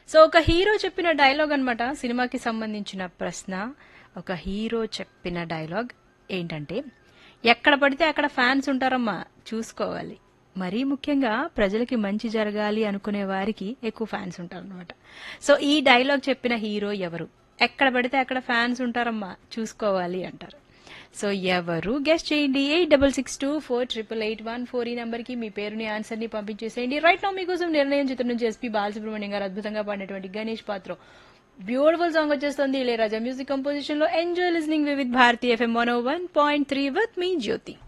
so ఒక hero చెప్పిన dialogue అన్నమాట సినిమాకి సంబంధించిన ప్రశ్న ఒక హీరో చెప్పిన డైలాగ్ ఏంటంటే ఎక్కడ పడితే అక్కడ ఫ్యాన్స్ ఉంటారమ్మా చూసుకోవాలి మరీ ముఖ్యంగా ప్రజలకి మంచి జరగాలి అనుకునే వారికి ఎక్కువ ఫ్యాన్స్ ఉంటారు అనమాట సో ఈ డైలాగ్ చెప్పిన హీరో ఎవరు ఎక్కడ పడితే అక్కడ ఫ్యాన్స్ ఉంటారమ్మా చూసుకోవాలి అంటారు సో ఎవరు గెస్ట్ చేయండి eight double six two four triple eight one four ఈ నెంబర్కి మీ పేరుని ఆన్సర్ని పంపించేసేయండి రైట్ నౌ మీకోసం నిర్ణయం చిత్రం నుంచి ఎస్పీ బాలసుబ్రహ్మణ్యం గారు అద్భుతంగా పాడినటువంటి గణేష్ పాత్ర బ్యూటిఫుల్ సాంగ్ వచ్చేస్తుంది ఇళయరాజా మ్యూజిక్ కంపోజిషన్ లో enjoy listening with Bharati FM one one point three with me Jyothi